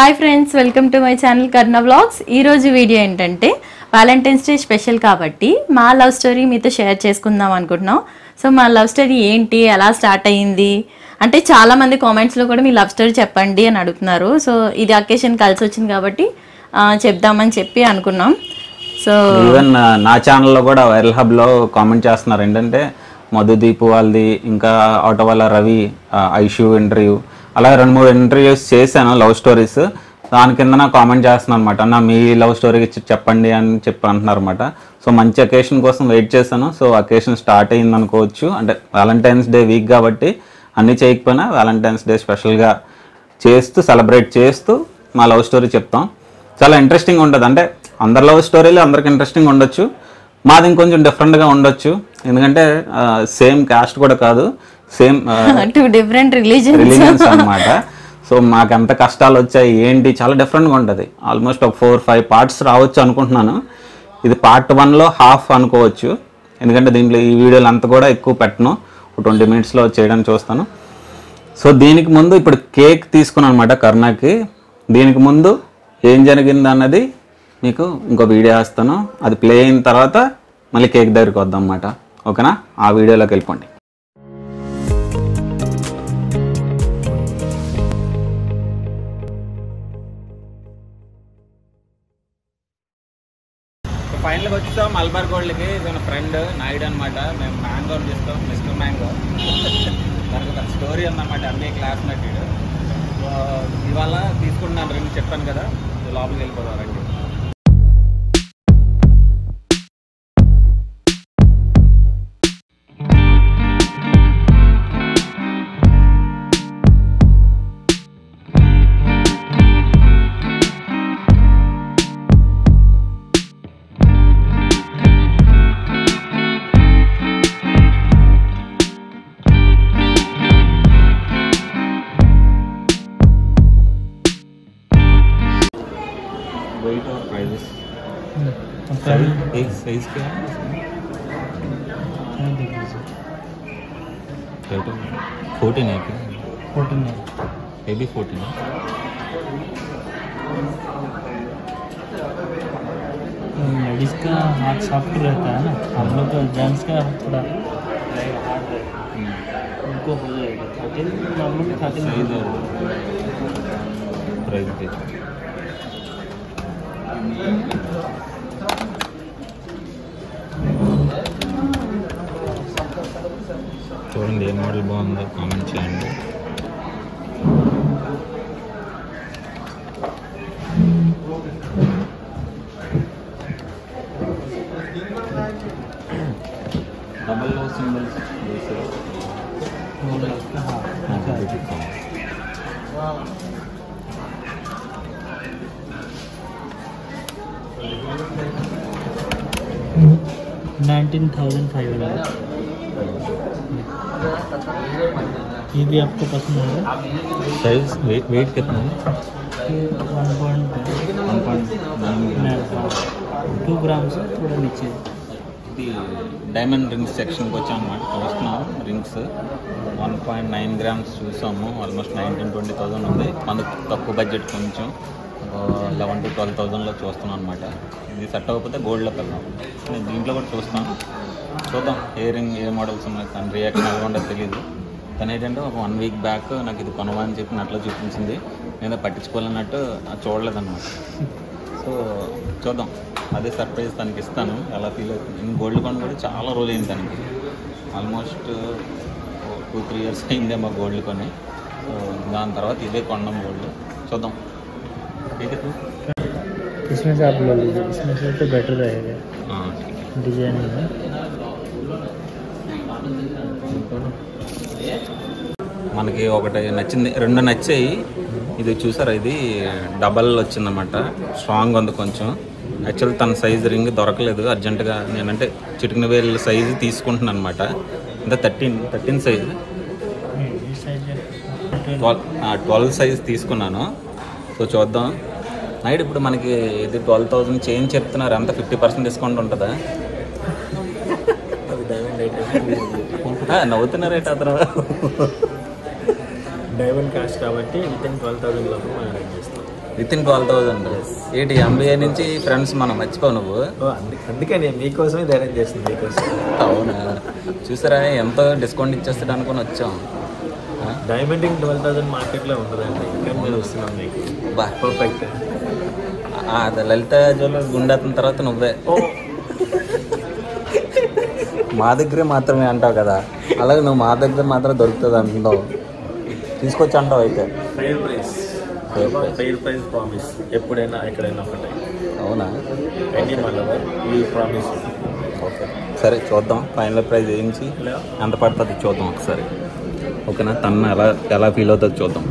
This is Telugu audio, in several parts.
Hi friends welcome to my channel Karna vlogs ఈరోజు వీడియో ఏంటంటే వ్యాలంటైన్స్ డే స్పెషల్ కాబట్టి మా లవ్ స్టోరీ మీతో షేర్ చేసుకుందాం అనుకుంటున్నాం సో మా లవ్ స్టోరీ ఏంటి ఎలా స్టార్ట్ అయ్యింది అంటే చాలా మంది కామెంట్స్లో కూడా మీ లవ్ స్టోరీ చెప్పండి అని అడుగుతున్నారు సో ఇది అకేషన్ కలిసి వచ్చింది కాబట్టి ఆ, చెప్దామని చెప్పి అనుకున్నాం సో ఈవెన్ నా ఛానల్లో కూడా వైరల్ హబ్లో కామెంట్ చేస్తున్నారు ఏంటంటే మధుదీప్ వాళ్ళది ఇంకా ఆటో వాళ్ళ రవి ఆ, ఐషు ఇంటర్వ్యూ అలా రెండు మూడు ఇంటర్వ్యూస్ చేశాను లవ్ స్టోరీస్ దాని కింద నా కామెంట్ చేస్తున్నాను అనమాట అన్న మీ లవ్ స్టోరీ చెప్పండి అని చెప్పి అంటున్నారు అనమాట సో మంచి అకేషన్ కోసం వెయిట్ చేశాను సో అకేషన్ స్టార్ట్ అయింది అనుకోవచ్చు అంటే వ్యాలంటైన్స్ డే వీక్ కాబట్టి అన్నీ చేయకపోయినా వ్యాలంటైన్స్ డే స్పెషల్గా చేస్తూ సెలబ్రేట్ చేస్తూ మా లవ్ స్టోరీ చెప్తాం చాలా ఇంట్రెస్టింగ్ ఉంటుంది అంటే అందరి లవ్ స్టోరీలు అందరికి ఇంట్రెస్టింగ్ ఉండొచ్చు మాది ఇంకొంచెం డిఫరెంట్గా ఉండొచ్చు ఎందుకంటే సేమ్ కాస్ట్ కూడా కాదు same two different religion religions అన్నమాట సో మాకు ఎంత కష్టాలు వచ్చాయి ఏంటి చాలా డిఫరెంట్గా ఉంటుంది ఆల్మోస్ట్ ఒక ఫోర్ ఫైవ్ పార్ట్స్ రావచ్చు అనుకుంటున్నాను ఇది పార్ట్ వన్లో హాఫ్ అనుకోవచ్చు ఎందుకంటే దీంట్లో ఈ వీడియోలు అంతా కూడా ఎక్కువ పెట్టను ఒక ట్వంటీ మినిట్స్లో చేయడానికి చూస్తాను సో దీనికి ముందు ఇప్పుడు కేక్ తీసుకున్నాను అనమాట కర్ణాకి దీనికి ముందు ఏం జరిగింది అన్నది మీకు ఇంకో వీడియో వేస్తాను అది ప్లే అయిన తర్వాత మళ్ళీ కేక్ దగ్గరికి వద్దాం అన్నమాట ఓకేనా ఆ వీడియోలోకి వెళ్ళిపోండి ఫైనల్గా వచ్చాం మల్బార్ గోల్డ్కి మన ఫ్రెండ్ నాయుడు అనమాట మేము మ్యాంగో తీస్తాం మిస్టర్ మ్యాంగో దానికి ఒక స్టోరీ ఉందన్నమాట ఎంబీఏ క్లాస్మేట్ వీడు సో ఇవాళ తీసుకుంటున్నాను రింగ్ చెప్పాను కదా సో లోపలికి వెళ్ళిపోదాం రండి वेट और प्राइजेस साइज साइज क्या है फोर्टीन है क्या ये भी फोर्टीन है लेडीज का हाथ सॉफ्ट रहता है ना हम लोग का जेंट्स का थोड़ा हार्ड रहता है उनको हो जाएगा थर्टीन हम लोग का साइज थर्टीन और प्राइस भी చూడండి ఏ మోడల్ బాగుందో కామెంట్ చేయండి డబల్ లో symbols nineteen thousand five hundred ये भी आपको पसंद आएगा साइज वेट वेट कितना है one point one point two gram से थोड़ा नीचे ఇది డైమండ్ రింగ్స్ సెక్షన్కి వచ్చాం అనమాట చూస్తున్నాం rings one point nine grams చూసాము ఆల్మోస్ట్ నైన్టీన్ ట్వంటీ థౌసండ్ ఉంది మనకు తక్కువ బడ్జెట్ కొంచెం లెవెన్ టు ట్వెల్వ్ థౌసండ్లో చూస్తున్నాం అనమాట ఇది సెట్ అవ్వకపోతే గోల్డ్లోకి వెళ్దాం నేను దీంట్లో కూడా చూస్తాను చూద్దాం ఏ రింగ్ ఏ మోడల్స్ ఉన్నాయి తన రియాక్షన్ ఎలా ఉండదో తెలియదు తను ఏంటంటే ఒక వన్ వీక్ బ్యాక్ నాకు ఇది కొనవని చెప్పి నట్లో చూపించింది నేను పట్టించుకోవాలన్నట్టు అది చూడలేదన్నమాట సో చూద్దాం అదే సర్ప్రైజ్ తనకి ఇస్తాను ఎలా ఫీల్ అవుతుంది నేను గోల్డ్ కొను కూడా చాలా రోజులు అయింది తనకి ఆల్మోస్ట్ టూ త్రీ ఇయర్స్ అయిందేమో గోల్డ్ కొని సో దాని తర్వాత ఇదే కొన్నాం గోల్డ్ చూద్దాం ठीक है तू इसमें से आप ले लीजिए इसमें से तो बेटर रहेगा हाँ ठीक है डिजाइन में మనకి ఒకటి నచ్చింది రెండు నచ్చాయి ఇది చూసారా ఇది డబల్ వచ్చిందన్నమాట స్ట్రాంగ్ ఉంది కొంచెం యాక్చువల్ తన సైజ్ రింగ్ దొరకలేదు అర్జెంటుగా నేనంటే చిటికిన వేలు సైజు తీసుకుంటున్నాను అనమాట అంటే థర్టీన్ థర్టీన్ సైజ్ ये साइज ట్వెల్వ్ ట్వెల్వ్ సైజ్ తీసుకున్నాను సో చూద్దాం నైట్ ఇప్పుడు మనకి ఇది ట్వెల్వ్ థౌసండ్ చేంజ్ చెప్తున్నారు అంత ఫిఫ్టీ పర్సెంట్ డిస్కౌంట్ ఉంటుందా ఆ, నవ్వుతున్నారేట అతను డైమండ్ కాస్ట్ కాబట్టి విత్ ఇన్ ట్వెల్వ్ థౌసండ్ లోపు మనం అరేంజ్ చేస్తాం విత్ ఇన్ ట్వెల్వ్ థౌసండ్ ఏంటి ఎంబీఏ నుంచి ఫ్రెండ్స్ మనం మర్చిపోవు నువ్వు ఓ, అందు- అందుకే నేను మీకోసమే ధైర్యం చేసింది మీకోసం అవునా చూసారా ఎంతో డిస్కౌంట్ ఇచ్చేస్తాడు అనుకుని వచ్చాం ఆ? డైమండింగ్ ట్వెల్వ్ థౌసండ్ మార్కెట్లో ఉండదండి ఇక్కడ మేము వస్తున్నాం మీకు బా పర్ఫెక్ట్ ఆ, అది లలిత జ్యువెలర్స్ గుండెత్తిన తర్వాత నువ్వే మా దగ్గరే మాత్రమే అంటావు కదా అలాగే నువ్వు మా దగ్గర మాత్రం దొరుకుతుంది అంటున్నావు తీసుకొచ్చి అంటావు అయితే fair price fair price promise ఎప్పుడైనా ఎక్కడైనా ఒకటే అవునా ఎనీ మళ్ళీ ఈ ప్రామిస్ ఓకే సరే చూద్దాం ఫైనల్ ప్రైజ్ వేయించి ఎంత పడుతుంది చూద్దాం ఒకసారి ఓకేనా తను ఎలా ఎలా ఫీల్ అవుతుంది చూద్దాం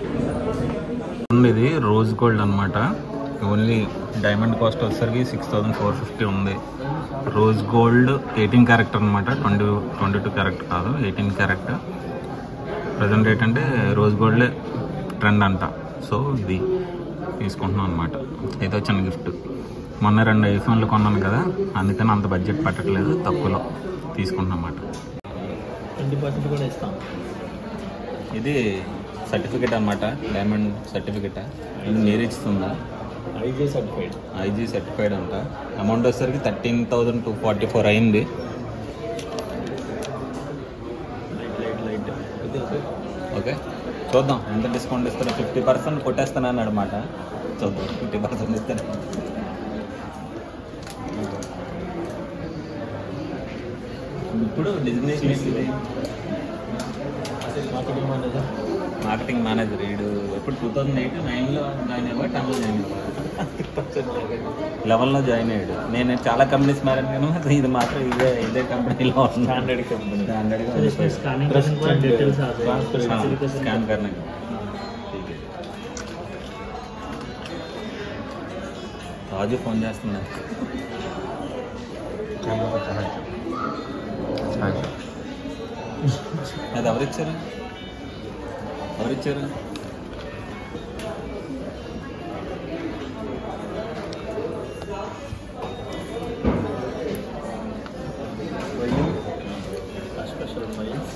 ఇది రోజ్ గోల్డ్ అనమాట ఓన్లీ డైమండ్ కాస్ట్ వచ్చేసరికి సిక్స్ థౌజండ్ ఫోర్ ఫిఫ్టీ ఉంది రోజ్ గోల్డ్ ఎయిటీన్ క్యారెక్టర్ అనమాట ట్వంటీ ట్వంటీ టూ క్యారెక్టర్ కాదు ఎయిటీన్ క్యారెక్టర్ ప్రజెంట్ రేట్ అంటే రోజ్ గోల్డ్ ట్రెండ్ అంట సో ఇది తీసుకుంటున్నాం అనమాట ఇది వచ్చిన గిఫ్ట్ మొన్న రెండు ఐఫోన్లు కొన్నాను కదా అందుకని అంత బడ్జెట్ పట్టట్లేదు తక్కువలో తీసుకుంటున్నాం అన్నమాట ట్వంటీ పర్సెంట్ కూడా ఇస్తాం ఇది సర్టిఫికెట్ అనమాట డైమండ్ సర్టిఫికెట్ ఇది మీరు ఇస్తుందా ఐజీ సర్టిఫైడ్ ఐజీ సర్టిఫైడ్ అంట అమౌంట్ వచ్చేసరికి thirteen thousand two forty four అయింది లైట్ లైట్ లైట్ ఇది ఓకే ఓకే చూద్దాం ఎంత డిస్కౌంట్ ఇస్తారో ఫిఫ్టీ పర్సెంట్ కొట్టేస్తాను అనమాట చూద్దాం ఫిఫ్టీ పర్సెంట్ ఇస్తాను ఇప్పుడు బిజినెస్ ఇది మార్కెటింగ్ మేనేజర్ మార్కెటింగ్ మేనేజర్ వీడు ఎప్పుడు టూ థౌజండ్ ఎయిట్ నైన్లో జాయిన్ అయ్యా టెన్లో జాయిన్ అయ్యా లెవెన్లో జాయిన్ అయ్యాడు నేను చాలా కంపెనీస్ మారాను కానీ ఇది మాత్రం ఇదే ఇదే కంపెనీలో ఉంది స్టాండర్డ్ కంపెనీ స్టాండర్డ్గా स्कैनिंग करने के बाद डिटेल्स आ जाएगी स्कैन करने का ठीक है రాజు ఫోన్ చేస్తున్నా అది ఎవరిచ్చారు ఎవరిచ్చారు special miles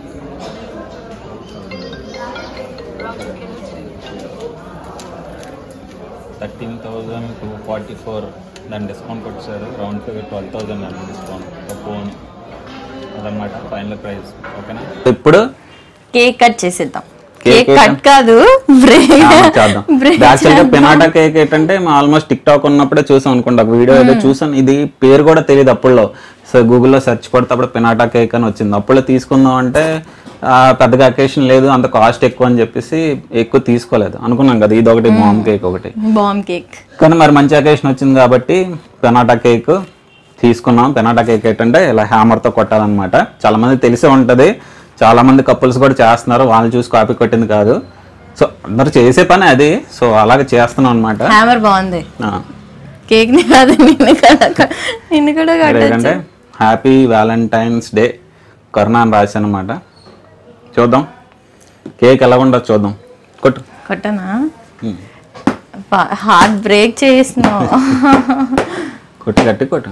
thirteen thousand two forty four దాని డిస్కౌంట్ కొట్టారు రౌండ్ ఫిగర్ ట్వెల్వ్ థౌజండ్ అండి డిస్కౌంట్ ఒక ఫోన్ అదనమాట ఫైనల్ ప్రైస్ ఓకేనా ఇప్పుడు కేక్ కట్ చేసేద్దాం కేక్ కేక్ కట్ కాదు బ్రేక్ చేద్దాం బ్రేక్ యాక్చువల్గా పెనాటా కేక్ ఏంటంటే మా ఆల్మోస్ట్ టిక్ టాక్ ఉన్నప్పుడే చూసాం అనుకుంటా ఒక వీడియో ఏదో చూసాను ఇది పేరు కూడా తెలియదు అప్పుడులో సో గూగుల్లో సెర్చ్ కొడితే అప్పుడు పెనాటా కేక్ అని వచ్చింది అప్పుడు తీసుకుందాం అంటే ఆ, పెద్దగా అకేషన్ లేదు అంత కాస్ట్ ఎక్కువ అని చెప్పేసి ఎక్కువ తీసుకోలేదు అనుకున్నాం కదా ఇది ఒకటి మామ్ కేక్ ఒకటి బామ్ కేక్ కానీ మరి మంచి అకేషన్ వచ్చింది కాబట్టి పెనాటా కేక్ తీసుకున్నాం పెనాటా కేక్ ఏంటంటే ఇలా హ్యామర్తో కొట్టాలన్నమాట చాలా మంది తెలిసే ఉంటుంది చాలా మంది కపుల్స్ కూడా చేస్తున్నారు వాళ్ళు చూసి కాపీ కొట్టింది కాదు సో అందరు చేసే పని అది సో అలాగే చేస్తున్నాం అనమాట హ్యామర్ బాగుంది కేక్ ని కాదు నిన్ను కూడా నిన్ను కూడా కట్టచ్చు ఏంటంటే హ్యాపీ వ్యాలంటైన్స్ డే కరుణ అని రాశాను అనమాట చూద్దాం కేక్ ఎలా ఉండదు చూద్దాం కొట్టు కొట్టనా ఉమ్. హార్ట్ బ్రేక్ చేసినావు కొట్టు కట్టి కొట్టు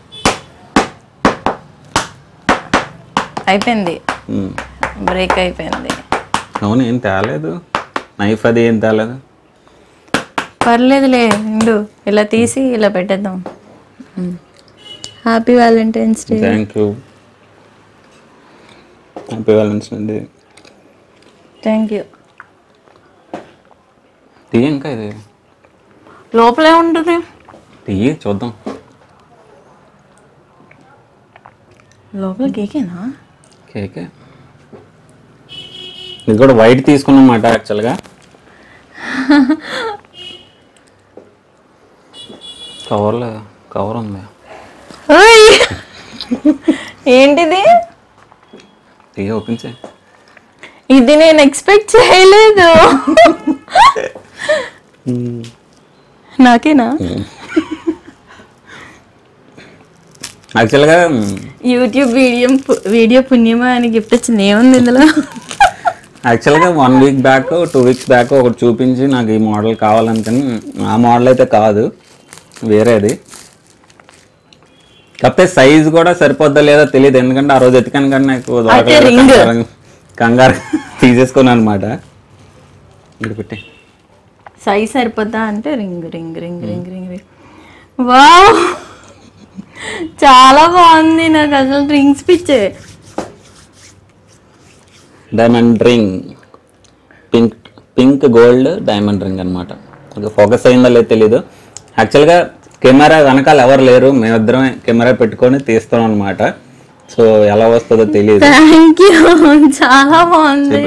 అయిపోయింది ఉమ్. బ్రేక్ అయిపోయింది అవును ఏం తేలేదు నైఫ్ అది ఏం తేలేదు పర్లేదులే ఉండు ఇలా తీసి ఇలా పెట్టేద్దాం happy Valentine's day thank you happy Valentine's అండి థ్యాంక్ యూ టీ ఇంకా ఇది లోపలే ఉంటుంది టీ చూద్దాం లోపల కేకేనా కేకే ఇది కూడా వైట్ తీసుకున్నమాట యాక్చువల్గా కవర్లో కవర్ ఉంది ఓయ్! ఏంటిది టీ ఓపెన్ చేయి ఇది నేను ఎక్స్పెక్ట్ చేయలేదు నాకేనా యాక్చువల్గా యూట్యూబ్ వీడియో వీడియో పుణ్యమా అని గిఫ్ట్ వచ్చింది ఏముంది ఇందులో యాక్చువల్గా one week back two weeks back ఒకటి చూపించి నాకు ఈ మోడల్ కావాలనుకుని ఆ మోడల్ అయితే కాదు వేరేది కాకపోతే సైజ్ కూడా సరిపోద్దా లేదో తెలియదు ఎందుకంటే ఆ రోజు ఎతికాను కానీ నాకు దొరకలేదు. ring. కంగారు- కంగారు తీసేసుకున్నాను అనమాట ఇక్కడ పెట్టి సైజ్ సరిపోద్దా అంటే ring ring ring ring ring ring wow చాలా బాగుంది నాకు అసలు రింగ్స్ పిచ్చే diamond ring pink pink gold diamond ring అనమాట ఫోకస్ అయిందో లేదో తెలీదు యాక్చువల్గా కెమెరా వెనకాల ఎవరు లేరు మేమిద్దరమే కెమెరా పెట్టుకొని తీస్తాం అనమాట సో ఎలా వస్తుందో తెలియదు థ్యాంక్ యూ చాలా బాగుంది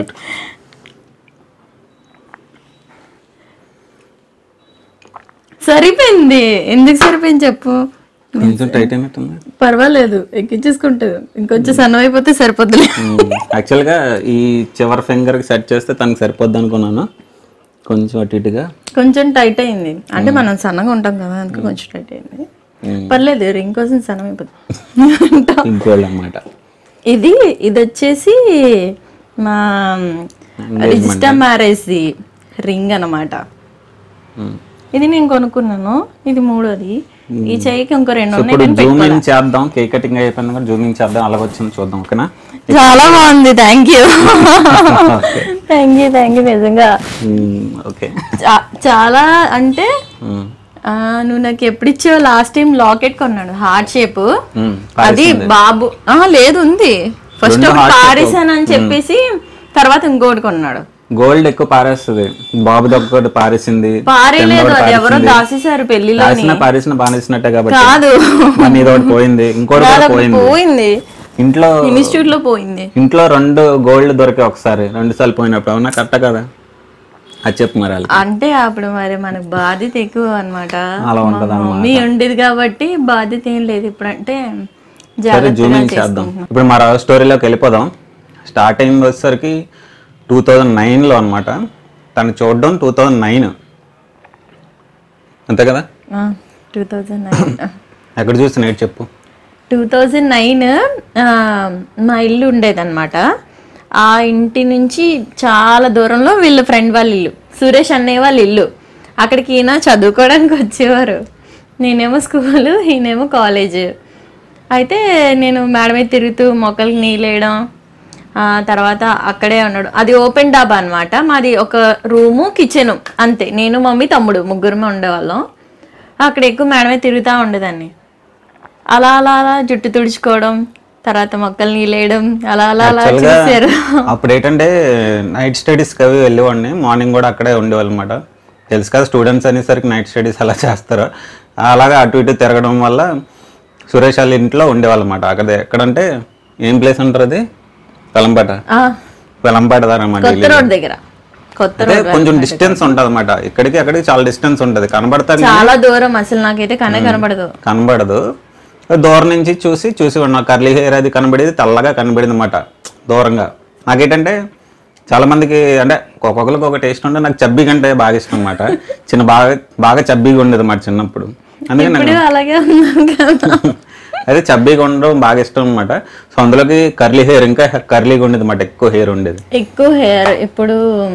సరిపోయింది ఎందుకు సరిపోయింది చెప్పు కొంచెం టైట్ అయినట్టుంది పర్వాలేదు ఎక్కించేసుకుంటుంది ఇంకొంచెం సన్నం అయిపోతే సరిపోద్దులే యాక్చువల్గా ఈ చివరి ఫింగర్కి సెట్ చేస్తే తనకు సరిపోద్ది అనుకున్నాను కొంచెం అటు ఇటుగా కొంచెం టైట్ అయింది అంటే మనం సన్నగా ఉంటాం కదా అందుకే కొంచెం టైట్ అయింది పర్లేదు రింగ్ కోసం సన్నం అయిపోతుంది పింక్ గోల్డ్ అనమాట ఇది ఇది వచ్చేసి మా రిజిస్టర్ మ్యారేజ్ రింగ్ అన్నమాట ఇది నేను కొనుక్కున్నాను ఇది మూడోది ఈ చెయ్యికి ఇంకో రెండు ఉన్నాయి ఇప్పుడు కానీ జూమ్ ఇన్ చేద్దాం కేక్ కటింగ్ అయిపోయింది కూడా జూమ్ ఇన్ చేద్దాం అలాగ వచ్చింది చూద్దాం ఓకేనా చాలా బాగుంది thank you thank you thank you నిజంగా ఓకే చా- చాలా అంటే ఆ, నువ్వు నాకు ఎప్పుడు ఇచ్చావు లాస్ట్ టైం లాకెట్ కొన్నాడు హార్ట్ షేప్ అది బాబు ఆ లేదు ఉంది ఫస్ట్ రెండు ఒకటి heart shape. పారేసాను అని చెప్పేసి తర్వాత ఇంకోటి కొన్నాడు గోల్డ్ ఎక్కువ పారేస్తుంది బాబు దగ్గర పారేసింది పారేలేదు కింద ఒకటి అది ఎవరో పారేసింది. దాసేసారు పెళ్లిలో పారేసిన పారేసిన పారేసినట్టే కాబట్టి కాదు మరి నీది ఒకటి పోయింది ఇంకోటి కూడా కాదు, పోయింది పోయింది ఇంట్లో ఇన్స్టిట్యూట్ లో పోయింది ఇంట్లో రెండు గోల్డ్ దొరికాయి ఒకసారి రెండు సార్లు పోయినప్పుడు అవునా కరెక్ట్ కదా అది చెప్పు మరి వాళ్ళకి అంటే అప్పుడు మరి మనకు బాధ్యత ఎక్కువ అనమాట అలా ఉంటది మమ్మీ ఉండేది కాబట్టి బాధ్యత ఏం లేదు ఇప్పుడు అంటే సరే జాగ్రత్తగా జూమింగ్ చేద్దాం ఇప్పుడు మా లవ్ స్టోరీలోకి వెళ్ళిపోదాం స్టార్ట్ అయింది వచ్చేసరికి టూ థౌజండ్ నైన్లో అనమాట తను చూడడం టూ థౌజండ్ నైన్ అంతే కదా టూ థౌజండ్ నైన్ ఎక్కడ చూసి నేటి చెప్పు టూ థౌజండ్ నైన్ మా ఇల్లు ఉండేదన్నమాట ఆ ఇంటి నుంచి చాలా దూరంలో వీళ్ళ ఫ్రెండ్ వాళ్ళ ఇల్లు సురేష్ అన్నయ్య వాళ్ళ ఇల్లు అక్కడికి ఈయన చదువుకోవడానికి వచ్చేవారు నేనేమో స్కూల్ ఈయనేమో కాలేజ్ అయితే నేను మేడ మీద తిరుగుతూ మొక్కలకి నీళ్ళేయడం ఆ తర్వాత అక్కడే ఉన్నాడు అది ఓపెన్ డాబా అన్నమాట మాది ఒక రూము కిచెను అంతే నేను మమ్మీ తమ్ముడు ముగ్గురమే ఉండేవాళ్ళం అక్కడ ఎక్కువ మేడ మీద తిరుగుతూ ఉండేదాన్ని అలా అలా అలా జుట్టు తుడుచుకోవడం తర్వాత మొక్కలు నీళ్ళేయడం అలా అలా అలా యాక్చువల్గా చూసారు అప్పుడు ఏంటంటే నైట్ స్టడీస్కి అవి వెళ్ళేవాడిని మార్నింగ్ కూడా అక్కడే ఉండేవాళ్ళు అనమాట తెలుసు కదా స్టూడెంట్స్ అనేసరికి నైట్ స్టడీస్ అలా చేస్తారు అలాగా అటు ఇటు తిరగడం వల్ల సురేష్ వాళ్ళ ఇంట్లో ఉండేవాళ్ళు అనమాట అక్కడ ఎక్కడంటే ఏం ప్లేస్ అంటారు అది వెలంపేట ఆ, వెలంపేట అనమాట కొత్త రోడ్ దగ్గర కొత్త అదే రోడ్ కొంచెం డిస్టెన్స్ ఉంటుంది అనమాట ఇక్కడికి అక్కడికి చాలా డిస్టెన్స్ ఉంటుంది కనబడతాను చాలా దూరం అసలు నాకైతే కనే కనబడదు కనబడదు దూరం నుంచి చూసి చూసి ఉన్న కర్లీ హెయిర్ అది కనబడేది తెల్లగా కనబడింది అనమాట దూరంగా నాకేంటంటే చాలా మందికి అంటే ఒక్కొక్కరికి ఒక టేస్ట్ ఉంటే నాకు చబ్బీ కంటే బాగా ఇష్టం అనమాట చిన్న బాగా బాగా చబ్బీగా ఉండేది అన్నమాట చిన్నప్పుడు అందుకని నాకు ఇప్పుడు అలాగే ఉన్నాను కదా అదే చబ్బీగా ఉండడం బాగా ఇష్టం అనమాట సో అందులోకి కర్లీ హెయిర్ ఇంకా కర్లీగా ఉండేది అనమాట ఎక్కువ హెయిర్ ఉండేది ఎక్కువ హెయిర్ ఇప్పుడు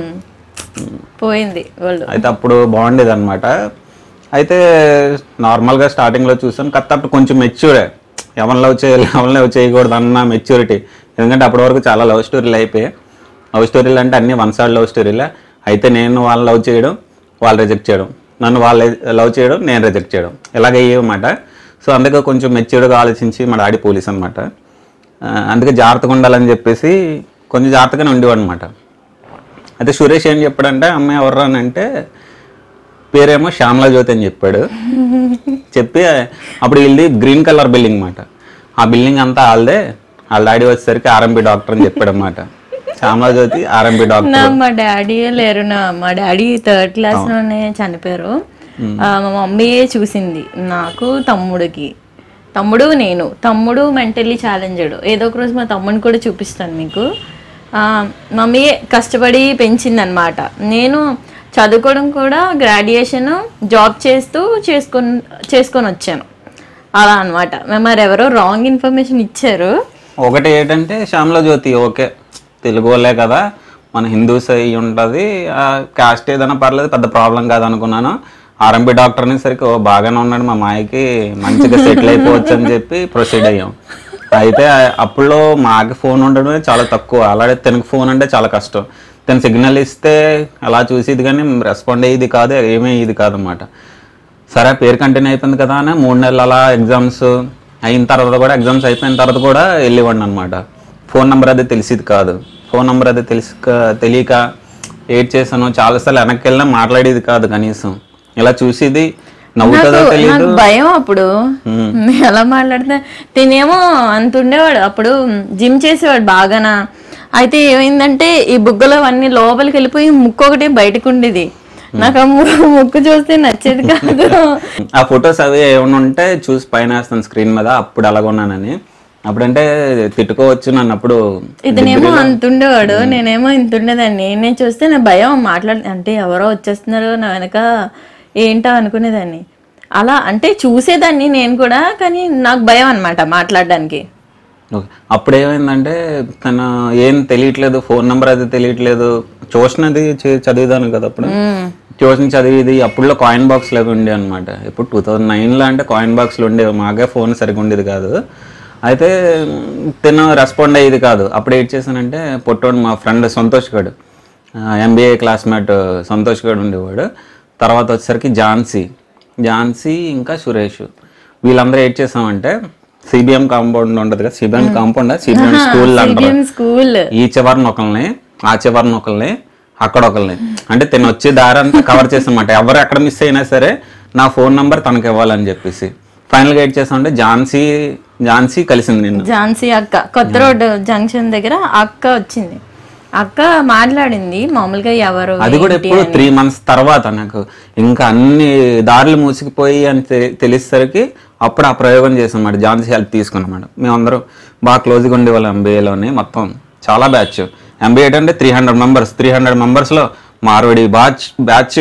పోయింది వాళ్ళు అయితే అప్పుడు బాగుండేది అనమాట అయితే నార్మల్గా స్టార్టింగ్లో చూసాను కత్త అప్పుడు కొంచెం మెచ్యూరే ఎవరిని లవ్ చేయాలి ఎవరిని లవ్ చేయకూడదు అన్న మెచ్యూరిటీ ఎందుకంటే అప్పటి వరకు చాలా లవ్ స్టోరీలు అయిపోయాయి లవ్ స్టోరీలు అంటే అన్ని వన్ సైడ్ లవ్ స్టోరీలే అయితే నేను వాళ్ళని లవ్ చేయడం వాళ్ళు రిజెక్ట్ చేయడం నన్ను వాళ్ళు లవ్ చేయడం నేను రిజెక్ట్ చేయడం ఇలాగ అయ్యేవన్నమాట సో అందుకే కొంచెం మెచ్యూర్డ్గా ఆలోచించి మా డాడీ పోలీస్ అనమాట అందుకే జాగ్రత్తగా ఉండాలని చెప్పేసి కొంచెం జాగ్రత్తగానే ఉండేవాడు అనమాట అయితే సురేష్ ఏం చెప్పాడంటే అమ్మాయి ఎవరు అని అంటే పేరేమో శ్యామలా జ్యోతి అని చెప్పాడు చెప్పి అప్పుడు వీళ్ళది గ్రీన్ కలర్ బిల్డింగ్ అనమాట ఆ బిల్డింగ్ అంతా వాళ్ళదే వాళ్ళ డాడీ వచ్చేసరికి ఆర్ఎంపీ డాక్టర్ అని చెప్పాడు అనమాట శ్యామలా జ్యోతి ఆర్ఎంపీ డాక్టర్ నా మా డాడీ లేరు నా మా డాడీ థర్డ్ క్లాస్ లోనే చనిపోయారు ఆ, మా మమ్మీయే చూసింది నాకు తమ్ముడికి తమ్ముడు నేను తమ్ముడు మెంటల్లీ ఛాలెంజ్డ్ ఏదో ఒక రోజు మా తమ్ముడిని కూడా చూపిస్తాను మీకు ఆ, మమ్మీయే కష్టపడి పెంచిందనమాట నేను చదువుకోవడం కూడా గ్రాడ్యుయేషన్ జాబ్ చేస్తూ చేసుకొని చేసుకొని వచ్చాను అలా అనమాట మరి ఎవరో రాంగ్ ఇన్ఫర్మేషన్ ఇచ్చారు ఒకటి ఏంటంటే శ్యామలా జ్యోతి ఓకే తెలుగు వాళ్ళే కదా మన హిందూస్ అయి ఉంటుంది కాస్ట్ ఏదైనా పర్లేదు పెద్ద ప్రాబ్లం కాదు అనుకున్నాను ఆర్ఎంపీ డాక్టర్ అనేసరికి ఓ బాగానే ఉన్నాడు మా మాయకి మంచిగా సెటిల్ అయిపోవచ్చు అని చెప్పి ప్రొసీడ్ అయ్యాం అయితే అప్పుడులో మాకి ఫోన్ ఉండడమే చాలా తక్కువ అలాగే తనకి ఫోన్ అంటే చాలా కష్టం తను సిగ్నల్ ఇస్తే అలా చూసేది కానీ రెస్పాండ్ అయ్యేది కాదు ఏమీ ఇది కాదు అనమాట సరే పేరు కంటిన్యూ అయిపోయింది కదా అని మూడు నెలలు అలా ఎగ్జామ్స్ అయిన తర్వాత కూడా ఎగ్జామ్స్ అయిపోయిన తర్వాత కూడా వెళ్ళేవాడిని అనమాట ఫోన్ నెంబర్ అది తెలిసేది కాదు ఫోన్ నెంబర్ అది తెలిసి తెలియక ఏడ్ చేశాను చాలాసార్లు వెనక్కి వెళ్ళినా మాట్లాడేది కాదు కనీసం ఇలా చూసేది నవ్వుతుందో నాకు తెలియదు నాకు భయం అప్పుడు ఎలా మాట్లాడితే తినేమో అంత ఉండేవాడు అప్పుడు జిమ్ చేసేవాడు బాగానా అయితే ఏమైందంటే ఈ బుగ్గలో అన్ని లోపలికి వెళ్ళిపోయి ముక్కు ఒకటి బయటకు ఉండేది నాకు ఆ ము- ముక్కు చూస్తే నచ్చేది కాదు ఆ ఫొటోస్ అవి ఏమైనా ఉంటే చూసి పైన వేస్తాను స్క్రీన్ మీద అప్పుడు అలాగ ఉన్నానని అప్పుడంటే తిట్టుకోవచ్చు నన్ను అప్పుడు ఇతనేమో అంత ఉండేవాడు నేనేమో ఇంత ఉండేదాన్ని నేను చూస్తే నా భయం మాట్లాడ అంటే ఎవరో వచ్చేస్తున్నారు నా వెనక ఏంటో అనుకునేదాన్ని అలా అంటే చూసేదాన్ని నేను కూడా కానీ నాకు భయం అన్నమాట మాట్లాడడానికి ఓకే. అప్పుడు ఏమైందంటే తన ఏం తెలియట్లేదు ఫోన్ నెంబర్ అది తెలియట్లేదు చూసినది చే- చదివేదాను కదా అప్పుడు ట్యూషన్ చదివేది అప్పుడులో కాయిన్ బాక్స్లు అవి ఉండే అనమాట ఇప్పుడు టూ థౌజండ్ నైన్లో అంటే కాయిన్ బాక్స్లు ఉండేవి మాకే ఫోన్ సరిగ్గా ఉండేది కాదు అయితే తిన రెస్పాండ్ అయ్యేది కాదు అప్పుడు ఏం చేశానంటే పొట్టోడు మా ఫ్రెండ్ సంతోష్ గడు ఎంబీఏ క్లాస్మేట్ సంతోష్ గడు ఉండేవాడు తర్వాత వచ్చేసరికి ఝాన్సీ ఝాన్సీ ఇంకా సురేష్ వీళ్ళందరూ ఏం చేసామంటే సిబిఎం కాంపౌండ్ ఉండదు కదా సిబిఎం కాంపౌండ్ సిబిఎం స్కూల్ అంటారు స్కూల్ ఈ చివరిని ఒకరిని ఆ చివరిని ఒకరిని అక్కడ ఒకరిని అంటే తిను వచ్చే దారి అంతా కవర్ చేసామాట ఎవరు ఎక్కడ మిస్ అయినా సరే నా ఫోన్ నంబర్ తనకి ఇవ్వాలని చెప్పేసి ఫైనల్గా ఏం చేసామంటే ఝాన్సీ ఝాన్సీ కలిసింది నిన్ను ఝాన్సీ అక్క కొత్త రోడ్ జంక్షన్ దగ్గర అక్క వచ్చింది అక్క మాట్లాడింది మామూలుగా ఎవరు అది కూడా ఎప్పుడు త్రీ మంత్స్ తర్వాత నాకు ఇంకా అన్ని దారులు మూసికిపోయి అని తె- తెలిసేసరికి అప్పుడు ఆ ప్రయోగం చేసాం ఝాన్సీ హెల్ప్ తీసుకున్నాం మేడం మేమందరం బాగా క్లోజ్గా ఉండేవాళ్ళం ఎంబీఏలోని మొత్తం చాలా బ్యాచ్ ఎంబీఏ అంటే three hundred members three hundred మెంబర్స్లో Marwadi batch batch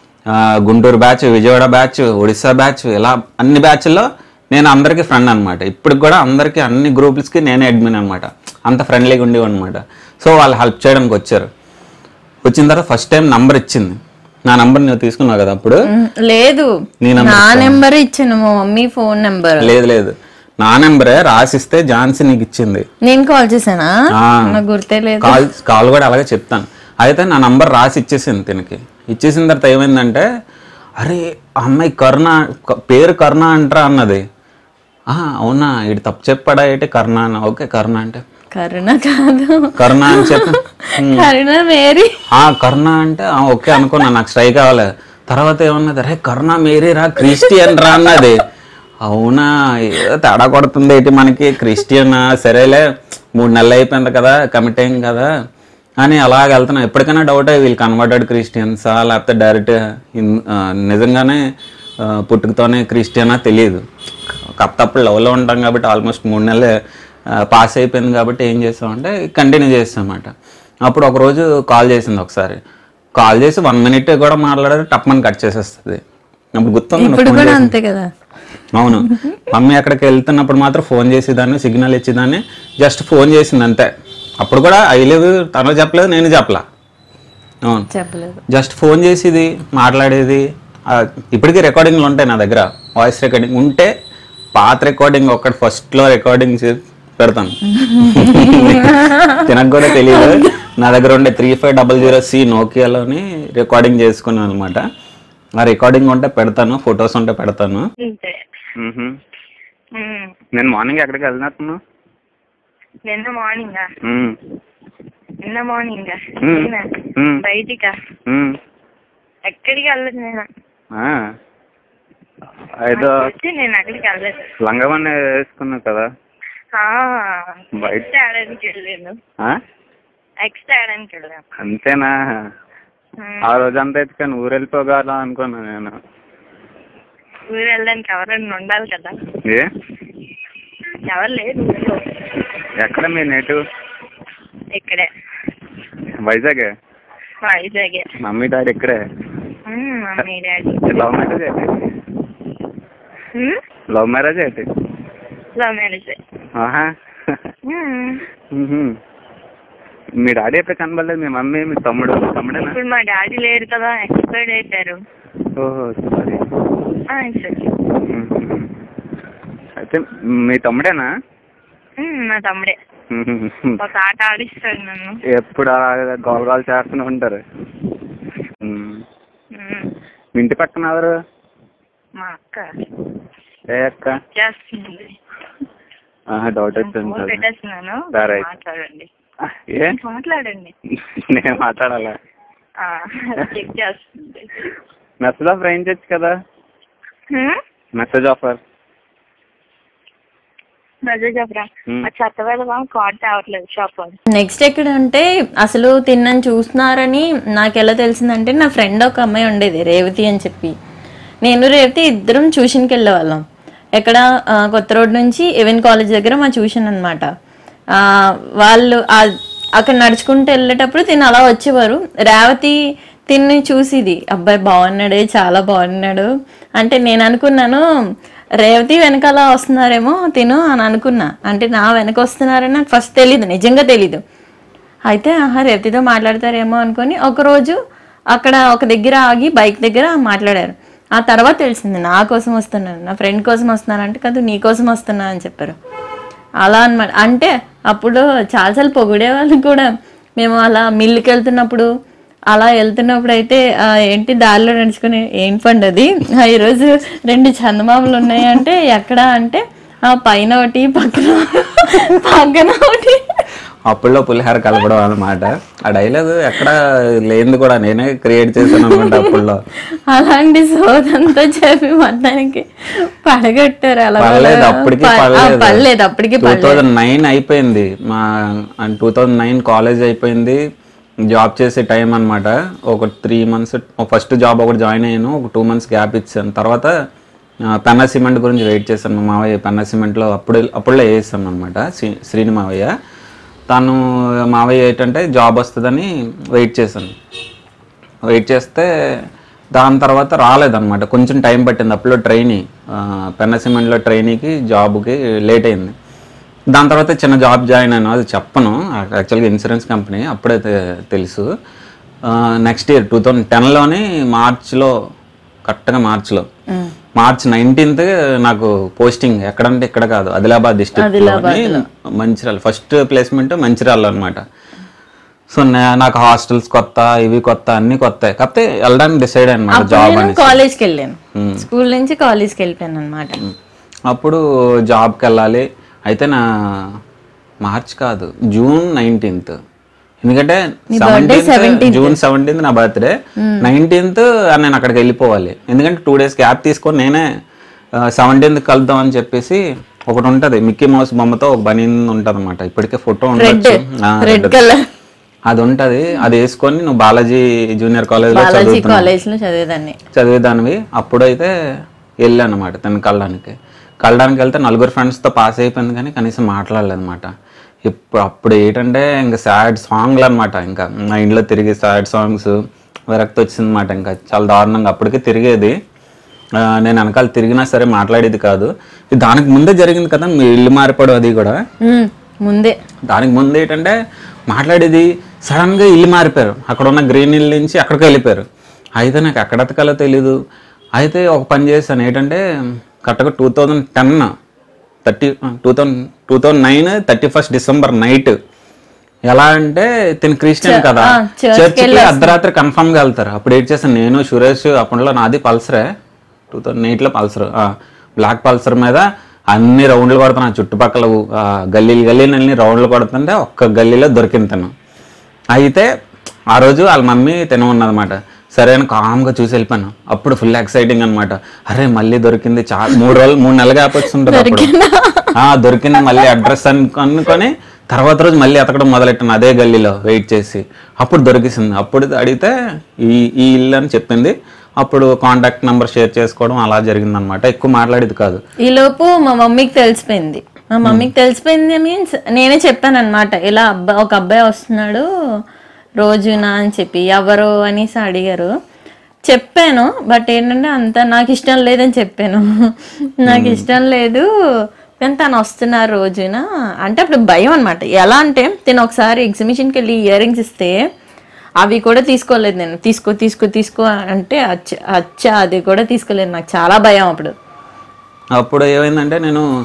Guntur batch Vijayawada batch Odisha batch ఇలా అన్ని బ్యాచ్ల్లో నేను అందరికీ ఫ్రెండ్ అనమాట ఇప్పటికి కూడా అందరికీ అన్ని గ్రూప్స్కి నేనే అడ్మిన్ అనమాట అంత ఫ్రెండ్లీగా ఉండేవి అనమాట సో వాళ్ళు హెల్ప్ చేయడానికి వచ్చారు వచ్చిన తర్వాత ఫస్ట్ టైం నంబర్ ఇచ్చింది నా నంబర్ నువ్వు తీసుకున్నావు కదా అప్పుడు ఉమ్, లేదు నీ number నా నెంబర్ ఇచ్చాను మా మమ్మీ ఫోన్ నెంబర్ లేదు లేదు నా నెంబరే రాసిస్తే ఝాన్సీ నీకు ఇచ్చింది నేను కాల్ చేశానా ఆ. నాకు గుర్తే లేదు కాల్ కాల్ కూడా అలాగే చెప్తాను అయితే నా నంబర్ రాసి ఇచ్చేసింది తినకి ఇచ్చేసిన తర్వాత ఏమైందంటే అరే ఆ అమ్మాయి కరుణ క- పేరు కరుణ అంటారా అన్నది "ఆ, అవునా ఇటు తప్పు చెప్పాడా ఏంటి కరుణ అన్న ఓకే కరుణ అంటే కరుణ కాదు కరుణ అని చెప్పి కరుణ మేరీ ఆ కరుణ అంటే ఆ, ఓకే అనుకున్నా నాకు స్ట్రైక్ అవ్వలే తర్వాత ఏమన్నది అరే కరుణ మేరీ రా క్రిస్టియన్ రా అన్నది అవునా ఏదో తేడా కొడుతుంది ఏంటి మనకి క్రిస్టియన్ సరేలే మూడు నెలలు అయిపోయింది కదా కమిట్ అయింది కదా అని అలాగ వెళ్తున్నా ఎప్పటికైనా డౌట్ వీళ్ళు కన్వర్టెడ్ క్రిస్టియన్సా లేకపోతే డైరెక్ట్ నిజంగానే ఆ, పుట్టుకతోనే క్రిస్టియనా తెలియదు కప్తప్పుడు లవ్లో ఉంటాం కాబట్టి ఆల్మోస్ట్ మూడు నెలలే పాస్ అయిపోయింది కాబట్టి ఏం చేస్తామంటే కంటిన్యూ చేస్తామన్నమాట అప్పుడు ఒక రోజు కాల్ చేసింది ఒకసారి కాల్ చేసి వన్ మినిట్ కూడా మాట్లాడారు టప్మని కట్ చేసేస్తుంది అప్పుడు గుర్తుంది నాకు ఇప్పుడు phone కూడా చేసింది. అంతే కదా అవును మమ్మీ అక్కడికి వెళ్తున్నప్పుడు మాత్రం ఫోన్ చేసేదాన్ని సిగ్నల్ ఇచ్చేదాన్ని జస్ట్ ఫోన్ చేసింది అంతే అప్పుడు కూడా ఐ లివ్ తను చెప్పలేదు నేను చెప్పలా అవును చెప్పలేదు జస్ట్ ఫోన్ చేసేది మాట్లాడేది ఆ, ఇప్పటికీ రికార్డింగ్లు ఉంటాయి నా దగ్గర వాయిస్ రికార్డింగ్ ఉంటే పాత రికార్డింగ్ ఒకటి ఫస్ట్లో రికార్డింగ్ పెడతాను తినకు కూడా తెలియదు నా దగ్గర ఉండే three five double zero C నోకియాలోని రికార్డింగ్ చేసుకున్నాను అనమాట ఆ రికార్డింగ్ ఉంటే పెడతాను ఫొటోస్ ఉంటే పెడతాను అంతే మ్మ్హ. ఉమ్. నేను మార్నింగ్ ఎక్కడికి వెళ్తున్నాను నిన్న మార్నింగ్ మ్మ్. నిన్న మార్నింగ్ ఉమ్. మ్మ్. బయటికా మ్మ్. ఎక్కడికి వెళ్ళలేదు నేను ఆ. ఏదో వచ్చి నేను అక్కడికి వెళ్ళలేదు లంగవన్నీ వేసుకున్నావు కదా ఆ, బయట ఎక్స్ట్రా ఆడడానికి వెళ్ళాను ఆ? ఎక్స్ట్రా ఆడడానికి వెళ్ళాను అంతేనా ఉమ్. ఆ రోజంతా అయితే కానీ ఊరు వెళ్ళిపోగల అనుకున్నా నేను ఊరు వెళ్ళడానికి ఎవరైనా ఉండాలి కదా ఏ ఎవరు లేదు ఊళ్ళో ఎక్కడ మీ నేటివ్ ఇక్కడే వైజాగ్ వైజాగే మమ్మీ డాడీ ఇక్కడే um, mummy daddy love marriage ఏంటి లవ్ మ్యారేజ్ ఏంటి లవ్ మ్యారేజ్ ఆహా మ్హూ. మీ డాడీ ఎక్కడ కనబడలేదు మీ మమ్మీ మీ తమ్ముడు మీ తమ్ముడేనా ఇప్పుడు మా డాడీ లేరు కదా ఎక్స్పైర్డ్ అయిపోయారు ఓహో సారీ ఆ, సరే అయితే మీ తమ్ముడేనా ఉమ్, మా తమ్ముడే ఒక ఆట ఆడిస్తాడు నన్ను ఎప్పుడు అలాగే గోల గోల చేస్తూనే ఉంటారు ఉమ్. ఉమ్. మీ ఇంటి పక్కన ఎవరు మా అక్క ఏ అక్క చేస్తుంది ఆహా, డౌట్ వచ్చింది ఫోన్ సార్ పెట్టేస్తున్నాను సరే. మాట్లాడండి ఆ, ఏ మాట్లాడండి నేను మాట్లాడాలా ఆ, చెక్ చేస్తుంది మెసేజ్ ఆఫర్ ఏం చేయొచ్చు కదా హ్మ్? మెసేజ్ ఆఫర్ మెసేజ్ చెప్పరా హ్మ్. ఆ చెత్త వెళ్ళవా కార్డ్ తేవట్లేదు షాప్ వాళ్ళు నెక్స్ట్ ఎక్కడ అంటే అసలు తిన్నని చూస్తున్నారని నాకు ఎలా తెలిసిందంటే నా ఫ్రెండ్ ఒక అమ్మాయి ఉండేది రేవతి అని చెప్పి నేను రేవతి ఇద్దరం ట్యూషన్కి వెళ్ళేవాళ్ళం ఎక్కడ ఆ, కొత్త రోడ్ నుంచి ఎవెన్ కాలేజ్ దగ్గర మా ట్యూషన్ అనమాట వాళ్ళు ఆ- అక్కడ నడుచుకుంటూ వెళ్ళేటప్పుడు తిని అలా వచ్చేవారు రేవతి తిన్ని చూసిది అబ్బాయి బాగున్నాడే చాలా బాగున్నాడు అంటే నేను అనుకున్నాను రేవతి వెనకాల వస్తున్నారేమో తిను అని అనుకున్నా అంటే నా వెనక వస్తున్నారని నాకు ఫస్ట్ తెలీదు నిజంగా తెలీదు అయితే ఆహా రేవతితో మాట్లాడతారేమో అనుకొని ఒకరోజు అక్కడ ఒక దగ్గర ఆగి బైక్ దగ్గర మాట్లాడారు ఆ తర్వాత తెలిసింది నా కోసం వస్తున్నాను నా ఫ్రెండ్ కోసం వస్తున్నాను అంటే కాదు నీ కోసం వస్తున్నా అని చెప్పారు అలా అన్నమాట అంటే అప్పుడు చాలాసార్లు పొగిడే వాళ్ళు కూడా మేము అలా మిల్లుకి వెళ్తున్నప్పుడు అలా వెళ్తున్నప్పుడు అయితే ఆ, ఏంటి దారిలో నడుచుకుని ఏంటి పండు అది ఆ, ఈరోజు రెండు చందమామలు ఉన్నాయి అంటే ఎక్కడ అంటే ఆ పైన ఒకటి పక్కన పక్కన ఒకటి అప్పుల్లో పులిహార కలపడం అన్నమాట ఆ డైలాగ్ ఎక్కడ లేనిది కూడా నేనే క్రియేట్ చేశాను అనమాట అప్పుల్లో అలాంటి సోదంతా చెప్పి మొత్తానికి పడగొట్టారు అలా పర్లేదు అప్పటికి ప- ఆ, పర్లేదు పర్లేదు అప్పటికి టూ థౌజండ్ నైన్ అయిపోయింది మా టూ థౌజండ్ నైన్ కాలేజ్ అయిపోయింది జాబ్ చేసే టైం అన్నమాట ఒక త్రీ మంత్స్ ఫస్ట్ జాబ్ ఒకటి జాయిన్ అయ్యాను ఒక టూ మంత్స్ గ్యాప్ ఇచ్చాను తర్వాత ఆ, పెన్నా సిమెంట్ గురించి వెయిట్ చేశాను మా మావయ్య పెన్నా సిమెంట్లో అప్పుడు అప్పుడులో వేసాను అనమాట శ్రీని మావయ్య తను మావయ్య ఏంటంటే జాబ్ వస్తుందని వెయిట్ చేశాను వెయిట్ చేస్తే దాని తర్వాత రాలేదన్నమాట కొంచెం టైం పట్టింది అప్పుడు ట్రైనీ పెన్న సిమెంట్లో ట్రైనీకి జాబ్కి లేట్ అయింది దాని తర్వాత చిన్న జాబ్ జాయిన్ అయినా అది చెప్పను యాక్చువల్గా ఇన్సూరెన్స్ కంపెనీ అప్పుడే తె- తెలుసు నెక్స్ట్ ఇయర్ టూ థౌజండ్ టెన్లోని మార్చ్లో కరెక్ట్గా మార్చ్లో మార్చ్ నైన్టీన్త్ నాకు పోస్టింగ్ ఎక్కడంటే ఇక్కడ కాదు ఆదిలాబాద్ డిస్ట్రిక్ట్లోని మంచిర్యాల ఫస్ట్ ప్లేస్మెంట్ మంచిర్యాల అనమాట సో నే- నాకు హాస్టల్స్ కొత్త ఇవి కొత్త అన్ని కొత్త కాకపోతే వెళ్ళడానికి డిసైడ్ అనమాట జాబ్ నేను అని కాలేజ్కి వెళ్ళాను స్కూల్ నుంచి కాలేజ్కి వెళ్ళిపోయాను అనమాట అప్పుడు జాబ్కి వెళ్ళాలి అయితే నా మార్చ్ కాదు జూన్ నైన్టీన్త్ ఎందుకంటే సెవెంటీన్త్ జూన్ సెవెంటీన్త్ నా బర్త్డే నైన్టీన్త్ నేను అక్కడికి వెళ్ళిపోవాలి ఎందుకంటే టూ డేస్ గ్యాప్ తీసుకొని నేనే సెవెంటీన్త్ కలుద్దాం అని చెప్పేసి ఒకటి ఉంటది మిక్కీ మౌస్ బొమ్మతో ఒక బనీ ఉంటది అనమాట ఇప్పటికే ఫోటో ఉండొచ్చు ఆ, రెడ్ red. కలర్ అది ఉంటది అది వేసుకొని నువ్వు బాలాజీ జూనియర్ కాలేజ్ లో బాలాజీ చదువుతున్నావు కాలేజ్ లో చదివేదాన్ని చదివేదానివి అప్పుడైతే వెళ్ళాను అనమాట తను కళ్ళడానికి కళ్ళడానికి వెళ్తే నలుగురు ఫ్రెండ్స్తో పాస్ అయిపోయింది కానీ కనీసం మాట్లాడలేదు అనమాట ఇప్పుడు అప్పుడు ఏంటంటే ఇంకా సాడ్ సాంగ్లు అనమాట ఇంకా మా ఇంట్లో తిరిగి సాడ్ సాంగ్స్ విరక్తి వచ్చింది అనమాట ఇంకా చాలా దారుణంగా అప్పటికే తిరిగేది ఆ, నేను వెనకాల తిరిగినా సరే మాట్లాడేది కాదు ఇది దానికి ముందే జరిగింది కదా మీ ఇల్లు మారిపోవడం అది కూడా ఉమ్, ముందే దానికి ముందు ఏంటంటే మాట్లాడేది సడన్గా ఇల్లు మారిపోయారు అక్కడ ఉన్న గ్రీన్ ఇల్లు నుంచి అక్కడికి వెళ్ళిపోయారు అయితే నాకు ఎక్కడ ఎతకాలో తెలీదు అయితే ఒక పని చేశాను ఏంటంటే కరెక్ట్గా two thousand ten thirty two thousand two thousand nine thirty first December night ఎలా అంటే తిని క్రిస్టియన్ కదా ఆ, church కి చర్చికి అర్ధరాత్రి కన్ఫర్మ్ గా వెళ్తారు అప్పుడు ఏం చేశాను నేను సురేష్ అప్పట్లో నాది పల్సరే టూ థౌజండ్ ఎయిట్లో పల్సర్ బ్లాక్ పల్సర్ మీద అన్ని రౌండ్లు కొడుతున్నా చుట్టుపక్కల ఊ- ఆ, గల్లీలు గల్లీలు అన్ని రౌండ్లు కొడుతుంటే ఒక్క గల్లీలో దొరికింది తను అయితే ఆ రోజు వాళ్ళ మమ్మీ తినమన్నదన్నమాట సరే అని కామ్గా చూసి వెళ్ళిపోయాను అప్పుడు ఫుల్ ఎక్సైటింగ్ అనమాట అరే మళ్ళీ దొరికింది చా మూడు రోజులు మూడు నెలలు గ్యాప్ ఉంటుంది అప్పుడు ఆ, దొరికింది మళ్ళీ అడ్రస్ అని అనుకొని తర్వాత రోజు మళ్ళీ ఎతకడం మొదలెట్టాను అదే గల్లీలో వెయిట్ చేసి అప్పుడు దొరికిసింది అప్పుడు అడిగితే ఈ ఈ ఇల్లు అని చెప్పింది అప్పుడు కాంటాక్ట్ నెంబర్ షేర్ చేసుకోవడం అలా జరిగింది అనమాట ఎక్కువ మాట్లాడేది కాదు ఈ లోపు మా మమ్మీకి తెలిసిపోయింది మా మమ్మీకి తెలిసిపోయింది మీన్స్ నేనే చెప్పాను అనమాట ఇలా అబ్బాయి ఒక అబ్బాయి వస్తున్నాడు రోజునా అని చెప్పి ఎవరు అనేసి అడిగారు చెప్పాను బట్ ఏంటంటే అంత నాకు ఇష్టం లేదని చెప్పాను నాకు ఇష్టం లేదు కానీ తను వస్తున్నారు రోజున అంటే అప్పుడు భయం అనమాట ఎలా అంటే నేను ఒకసారి ఎగ్జిబిషన్కి వెళ్ళి ఇయర్ రింగ్స్ ఇస్తే అవి కూడా తీసుకోలేదు నేను తీసుకో తీసుకో తీసుకో అంటే అచ్చ అచ్చా అది కూడా తీసుకోలేదు నాకు చాలా భయం అప్పుడు అప్పుడు ఏమైందంటే నేను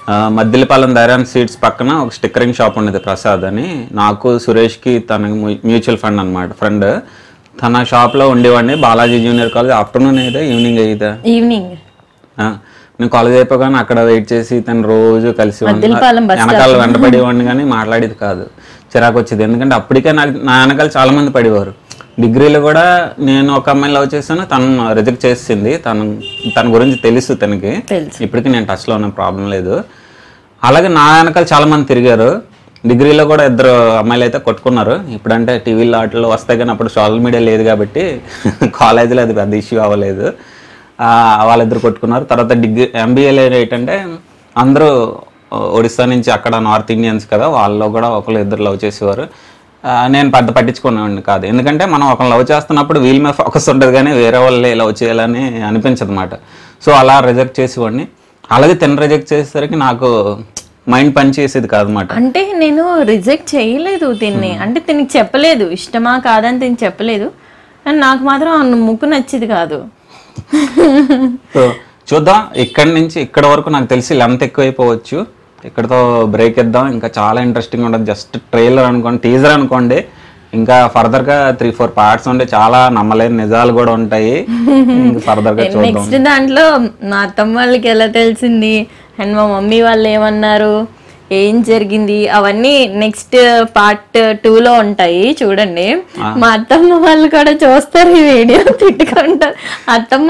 ఆ, మద్దిలపాలెం దైరాన్ సీట్స్ పక్కన ఒక స్టిక్కరింగ్ షాప్ ఉండేది ప్రసాద్ అని నాకు సురేష్కి తన మ్యూచువల్ ఫండ్ అనమాట ఫ్రెండ్ తన షాప్లో ఉండేవాడిని బాలాజీ జూనియర్ కాలేజ్ ఆఫ్టర్నూన్ అయితే ఈవినింగ్ అయితే ఈవినింగ్ ఆ, నేను కాలేజ్ అయిపోగానే అక్కడ వెయిట్ చేసి తను రోజు కలిసి ఉన్న- మద్దిలపాలెం బస్ వెనకాల వెంట పడేవాడిని కానీ మాట్లాడేది కాదు చిరాకు వచ్చేది ఎందుకంటే అప్పటికే నాకు నా వెనకాల చాలా మంది పడేవారు డిగ్రీలో కూడా నేను ఒక అమ్మాయిని లవ్ చేశాను తను రిజెక్ట్ చేసింది తను తన గురించి తెలుసు తనకి తెలుసు. ఇప్పటికీ నేను టచ్లో ఉన్న ప్రాబ్లం లేదు అలాగే నా వెనకాల చాలా మంది తిరిగారు డిగ్రీలో కూడా ఇద్దరు అమ్మాయిలు అయితే కొట్టుకున్నారు ఇప్పుడంటే టీవీలో వాటిలో వస్తాయి కానీ అప్పుడు సోషల్ మీడియా లేదు కాబట్టి కాలేజీలో అది పెద్ద ఇష్యూ అవ్వలేదు ఆ, వాళ్ళిద్దరు కొట్టుకున్నారు తర్వాత డిగ్రీ ఎంబీఏలో ఏంటంటే అందరూ ఒడిస్సా నుంచి అక్కడ నార్త్ ఇండియన్స్ కదా వాళ్ళలో కూడా ఒకళ్ళు ఇద్దరు లవ్ చేసేవారు ఆ, నేను పెద్ద పట్టించుకునేవాడిని కాదు ఎందుకంటే మనం ఒకరిని లవ్ చేస్తున్నప్పుడు వీళ్ళ మీద ఫోకస్ ఉంటుంది కానీ వేరే వాళ్ళే లవ్ చేయాలని అనిపించదు అనమాట సో అలా రిజెక్ట్ చేసేవాడిని అలాగే తిన రిజెక్ట్ చేసేసరికి నాకు మైండ్ పని చేసేది కాదనమాట అంటే నేను రిజెక్ట్ చేయలేదు తిన్ని అంటే తినికి చెప్పలేదు ఇష్టమా కాదని తిని చెప్పలేదు అండ్ నాకు మాత్రం ఆ ముక్కు నచ్చేది కాదు సో చూద్దాం ఇక్కడి నుంచి ఇక్కడ వరకు నాకు తెలిసి లెంత్ ఎక్కువైపోవచ్చు ఇక్కడతో బ్రేక్ ఇద్దాం ఇంకా చాలా ఇంట్రెస్టింగ్ ఉంటుంది జస్ట్ ట్రైలర్ అనుకోండి టీజర్ అనుకోండి ఇంకా ఫర్దర్ గా త్రీ ఫోర్ పార్ట్స్ ఉంటే చాలా నమ్మలేని నిజాలు కూడా ఉంటాయి ఇంకా ఫర్దర్ గా చూద్దాం నెక్స్ట్ దాంట్లో మా అత్తమ్మ వాళ్ళకి ఎలా తెలిసింది అండ్ మా మమ్మీ వాళ్ళు ఏమన్నారు ఏం జరిగింది అవన్నీ నెక్స్ట్ పార్ట్ టూ లో ఉంటాయి చూడండి మా అత్తమ్మ వాళ్ళు కూడా చూస్తారు ఈ వీడియో తిట్టుకుంటారు అత్తమ్మ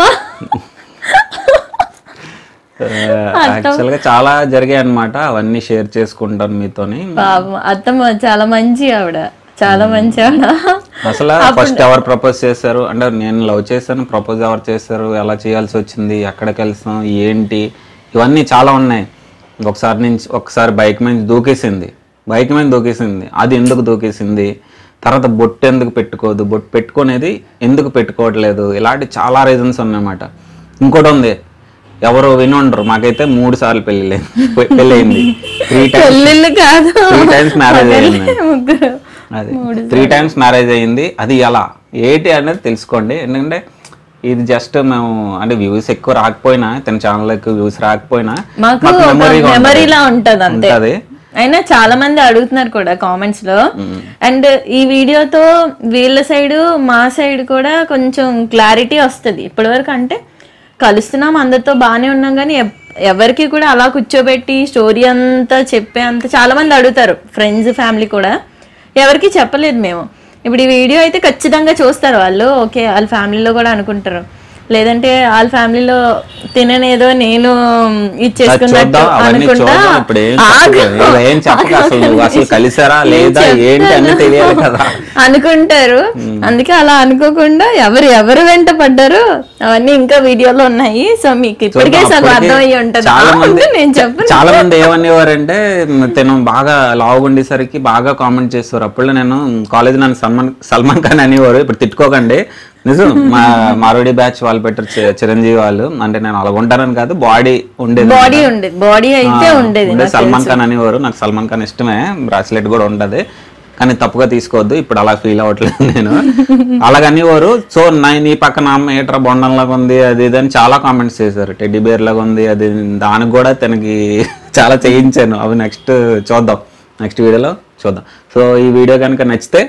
యాక్చువల్ గా చాలా జరిగాయి అన్నమాట అవన్నీ షేర్ చేసుకుంటాను మీతోని పాపం అత్తమ్మ చాలా మంచి ఆవిడ చాలా మంచి ఆవిడ అసలు ఫస్ట్ ఎవరు ప్రపోజ్ చేశారు అంటే నేను లవ్ చేశాను ప్రపోజ్ ఎవరు చేశారు ఎలా చేయాల్సి వచ్చింది ఎక్కడికి వెళ్తాం ఏంటి ఇవన్నీ చాలా ఉన్నాయి ఒకసారి నుంచి ఒకసారి బైక్ మీద దూకేసింది బైక్ మీద దూకేసింది అది ఎందుకు దూకేసింది తర్వాత బొట్టు ఎందుకు పెట్టుకోదు బొట్టు పెట్టుకునేది ఎందుకు పెట్టుకోవట్లేదు ఇలాంటి చాలా రీజన్స్ ఉన్నాయన్నమాట ఇంకోటి ఉంది ఎవరు విని ఉండరు మాకైతే మూడు సార్లు పెళ్ళి పెళ్ళయింది త్రీ టైమ్స్ పెళ్ళిళ్ళు కాదు త్రీ టైమ్స్ మ్యారేజ్ అయింది ముగ్గురు అదే త్రీ టైమ్స్ మ్యారేజ్ అయ్యింది అది ఎలా ఏంటి అనేది తెలుసుకోండి ఎందుకంటే ఇది జస్ట్ మేము అంటే వ్యూస్ ఎక్కువ రాకపోయినా తన ఛానల్ ఎక్కువ వ్యూస్ రాకపోయినా మాకు మాకు memory గా మెమరీ ఉంటది. లా ఉంటది అంతే ఉంటది. అయినా చాలా మంది అడుగుతున్నారు కూడా కామెంట్స్ లో అండ్ ఈ వీడియోతో వీళ్ళ సైడ్ మా సైడ్ కూడా కొంచెం క్లారిటీ వస్తుంది ఇప్పటి వరకు అంటే కలుస్తున్నాం అందరితో బాగానే ఉన్నాం కానీ ఎప్- ఎవరికి కూడా అలా కూర్చోబెట్టి స్టోరీ అంతా చెప్పే అంత చాలా మంది అడుగుతారు ఫ్రెండ్స్ ఫ్యామిలీ కూడా ఎవరికి చెప్పలేదు మేము ఇప్పుడు ఈ వీడియో అయితే ఖచ్చితంగా చూస్తారు వాళ్ళు ఓకే వాళ్ళ ఫ్యామిలీలో కూడా అనుకుంటారు లేదంటే వాళ్ళ ఫ్యామిలీలో తిననేదో నేను ఇచ్చేసుకున్నట్టు చూద్దాం అవన్నీ అనుకుంటా చూద్దాం ఇప్పుడు ఏం ఆగు. చెప్పకు. ఇలా ఏం చెప్పక అసలు నువ్వు అసలు కలిసారా లేదా ఏంటి అన్ని తెలియాలి కదా అనుకుంటారు అందుకే అలా అనుకోకుండా ఎవరు ఎవరు వెంట పడ్డారు అవన్నీ ఇంకా వీడియోలో ఉన్నాయి సో మీకు ఇప్పటికే చూద్దాం. సగం అప్పటికి అర్థమయ్యి ఉంటది చాలా ఆ, మంది ఉండు, నేను చెప్పను చాలా మంది ఏమనేవారంటే తను బాగా లావుగా ఉండేసరికి బాగా కామెంట్ చేసేవారు అప్పుడు నేను కాలేజ్ నన్ను సల్మాన్ సల్మాన్ ఖాన్ అనేవారు ఇప్పుడు తిట్టుకోకండి నిజం మా మారోడి బ్యాచ్ వాళ్ళు పెట్టారు చి- చిరంజీవి వాళ్ళు అంటే నేను అలా ఉంటానని కాదు బాడీ ఉండేది బాడీ ఉండేది బాడీ అయితే ఆ, ఉండేది ఉండే నాకు సల్మాన్ తెలుసు. ఖాన్ అనేవారు నాకు సల్మాన్ ఖాన్ ఇష్టమే బ్రాస్లెట్ కూడా ఉంటది కానీ తప్పుగా తీసుకోవద్దు ఇప్పుడు అలా ఫీల్ అవ్వట్లేదు నేను అలాగ అనేవారు సో నా నీ పక్కన అమ్మ ఏట్రా బొండంలాగా ఉంది అది ఇది అని చాలా కామెంట్స్ చేశారు టెడ్డీ బేర్ లాగా ఉంది అది దానికి కూడా తనకి చాలా చేయించాను అవి నెక్స్ట్ చూద్దాం నెక్స్ట్ వీడియోలో చూద్దాం సో ఈ వీడియో కనుక నచ్చితే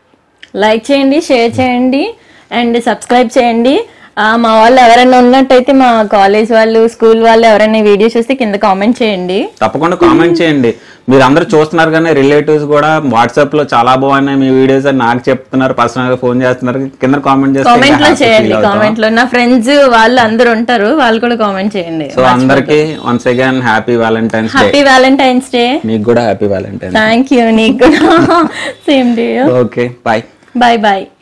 లైక్ చేయండి షేర్ చేయండి అండ్ సబ్స్క్రైబ్ చేయండి ఆ, మా వాళ్ళు ఎవరైనా ఉన్నట్టయితే మా కాలేజ్ వాళ్ళు స్కూల్ వాళ్ళు ఎవరైనా ఈ వీడియో చూస్తే కింద కామెంట్ చేయండి తప్పకుండా కామెంట్ చేయండి మీరు అందరూ చూస్తున్నారు కానీ రిలేటివ్స్ కూడా వాట్సాప్ లో చాలా బాగున్నాయి మీ వీడియోస్ అని నాకు చెప్తున్నారు పర్సనల్ గా ఫోన్ చేస్తున్నారు కింద కామెంట్ చేస్తే కామెంట్ ఇంకా లో happy చేయండి feel అవుతాం. కామెంట్ లో నా ఫ్రెండ్స్ వాళ్ళు అందరూ ఉంటారు వాళ్ళు కూడా కామెంట్ చేయండి సో అందరికి once again happy Valentine's day happy Valentine's day మీకు కూడా హ్యాపీ వ్యాలంటైన్స్ థ్యాంక్ యూ నీకు కూడా same day okay bye bye bye